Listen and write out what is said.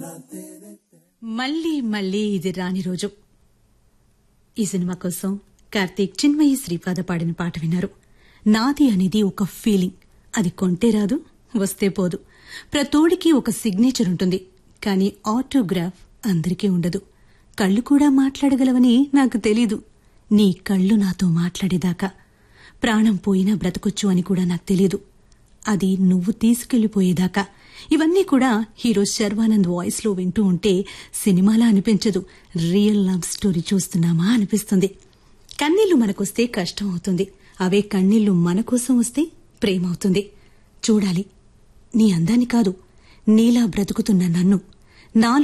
మళ్ళీ మళ్ళీ ఇది రాని రోజు ఈ సినిమా కోసం కార్తీక్ చిన్మయి శ్రీపాద పాడిన పాట విన్నారు నాది అనేది ఒక ఫీలింగ్ అది కొంటే రాదు వస్తే పోదు ప్రతోడికి ఒక సిగ్నేచర్ ఉంటుంది కానీ ఆటోగ్రాఫ్ అందరికీ ఉండదు కళ్ళు కూడా మాట్లాడగలవని నాకు తెలీదు నీ కళ్ళు నాతో మాట్లాడేదాకా ప్రాణం పోయినా బ్రతకొచ్చు అని కూడా నాకు తెలీదు అది నువ్వు తీసుకెళ్లిపోయేదాకా ఇవన్నీ కూడా హీరో శర్వానంద్ వాయిస్ లో వింటూ ఉంటే సినిమాలా అనిపించదు రియల్ లవ్ స్టోరీ చూస్తున్నామా అనిపిస్తుంది కన్నీళ్లు మనకొస్తే కష్టం అవుతుంది అవే కన్నీళ్లు మన కోసం వస్తే ప్రేమ అవుతుంది చూడాలి నీ అందాన్ని కాదు నీలా బ్రతుకుతున్న నన్ను నాలో